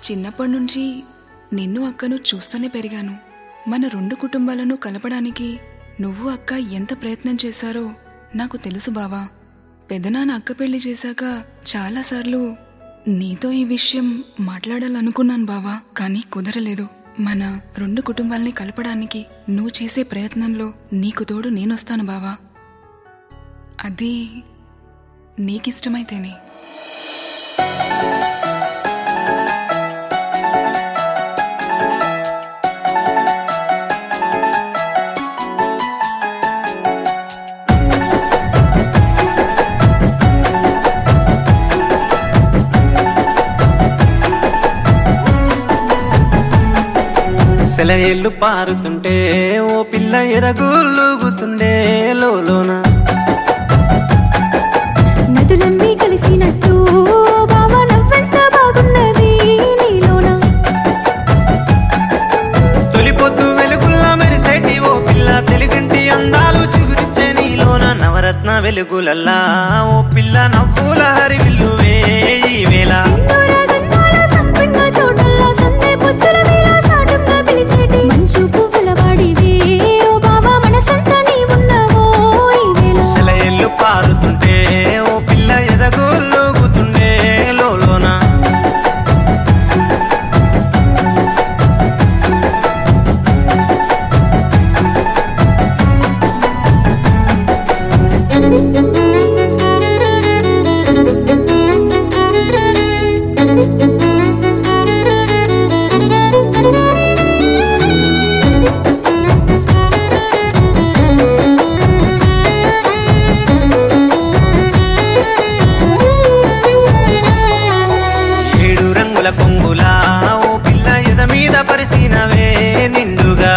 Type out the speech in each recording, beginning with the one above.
చిన్నప్పటి నుంచి నిన్ను అక్కను చూస్తూనే పెరిగాను మన రెండు కుటుంబాలను కలపడానికి నువ్వు అక్క ఎంత ప్రయత్నం చేశారో నాకు తెలుసు బావా పెదనాన్న అక్క పెళ్లి చేశాక చాలాసార్లు నీతో ఈ విషయం మాట్లాడాలనుకున్నాను బావా కానీ కుదరలేదు మన రెండు కుటుంబాల్ని కలపడానికి నువ్వు చేసే ప్రయత్నంలో నీకు తోడు నేనొస్తాను బావా అది నీకిష్టమైతేనే సెలయేళ్ళు పారుతుంటే ఓ పిల్ల ఎరగులుగుతుండే లోలోన నదులన్నీ కలిసినట్టు బావ నవ్వెంత బాగున్నది నీలోన తొలిపొద్దు వెలుగుల్లా మెరిసేటి ఓ పిల్ల తెలుగింటి అందాలు చిగురిచ్చే నీలోన నవరత్న వెలుగులల్లా ఓ పిల్ల నవ్వుల హరివిల్లువే ఈ వేళ సింధూర గంధాల సంపెంగ తోటల్లో సందే పొత్తుల వేళ సాటుగా పిలిచేటి మంచు పువ్వుల వాడివే ఓ బావ మనసంతా నీవున్నావో ఈ వేళ సెలయేళ్ళు పారుతుంటే ఓ పిల్ల ఎదగులుగుతుండే లోలోన ఏడు రంగుల కొంగులా ఓ పిల్ల ఎద మీద పరిసినవే నిండుగా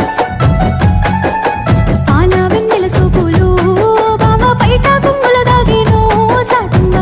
పాల వెన్నెల సోపులు బావ బయట గుంగుల దాగేను సాటుంగా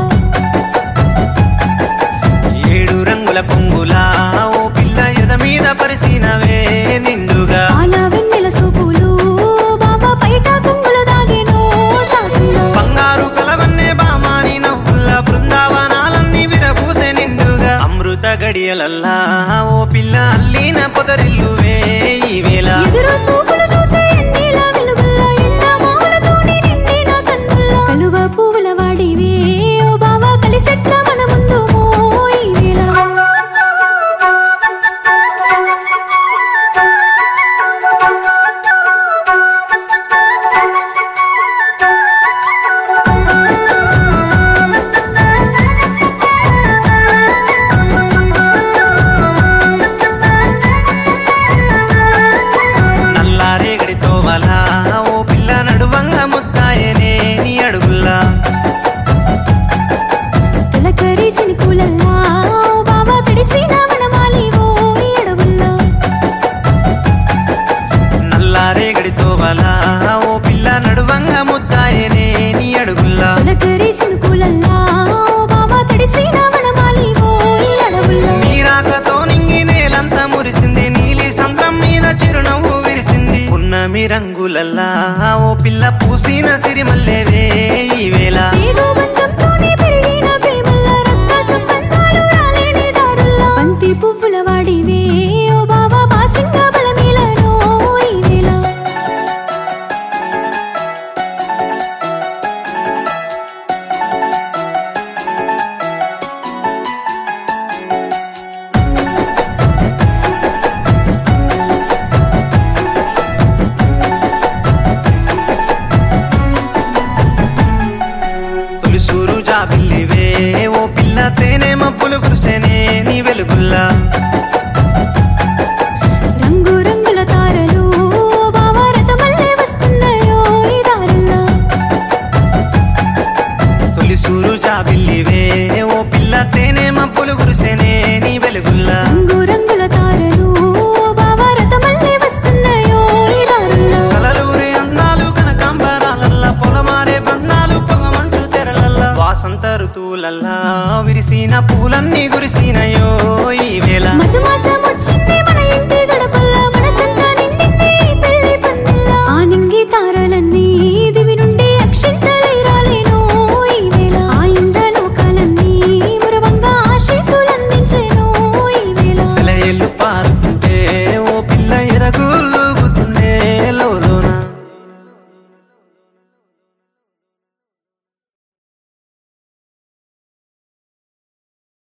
ఏడు రంగుల కొంగులా ఓ పిల్ల ఎద మీద పరిసినవే నిండుగా పాల వెన్నెల సోపులు బావ బయట గుంగుల దాగేను సాటుంగా బంగారు కలవన్నే బామాని నవ్వుల బృందావనాలన్నీ విరబూసే నిండుగా అమృత గడియలల్లా ఓ పిల్ల అల్లిన పొదరిల్లువే ఈ వేళ ఎదురు సూపులు చూసే ఎన్నీల వెలుగుల్లో ఎండ మావులతోని నిండిన కన్నుల్లో కలువ పువ్వుల వాడివే ఓ బావా కలిసెట్ల మన ముందు మోయి వేళ నల్లారేగడితో వలా ఓ పిల్ల నడువంగ ముద్దాయనే నీ అడుగుల్లా తలకరి సినుకులల్లా ఓ బావా తడిసిన వనమాలి ఓ ఈ అడవుల్లో నల్లారేగడితో వలా ఓ పిల్ల నడువంగ ముద్దాయనే నీ అడుగుల్లా తలకరి సినుకులల్లా ఓ బావా తడిసిన వనమాలి ఓ ఈ అడవుల్లో నీరాకతో నింగి నేలంతా మురిసింది నీలి సంద్రం మీద చిరునవ్వు విరిసింది ఉన్నమి రంగులల్లా ఓ పిల్ల పూసిన సిరిమల్లేవే ఈ వేళ ఏదో బంధంతోనే పెరిగిన ప్రేమల్ల రక్త సంబంధాలు రాలేని దారుల్లో బంతి పువ్వుల వాడివే ఓ బావా బాసింగ బలమేలను ఈ వేళ తొలిసూరు జాబిల్లివే ఓ పిల్ల తేనె మబ్బులు కురిసేనే నీ వెలుగుల్లా రంగు రంగుల తారలు ఓ బావా రథమల్లే వస్తున్నాయో ఈ దారుల్లో తొలిసూరు జాబిల్లివే ఓ పిల్ల తేనె మబ్బులు కురిసేనే నీ వెలుగుల్లా రంగు రంగుల తారలు ఓ బావా రథమల్లే వస్తున్నాయో ఈ దారుల్లో కలలూరే అందాలు కనకాంబరాలల్లా పొలమారే బంధాలు పొగమంటూ తెరలల్లా వాసంత ఋతువులల్లా విరిసిన పూలన్నీ కురిసినయో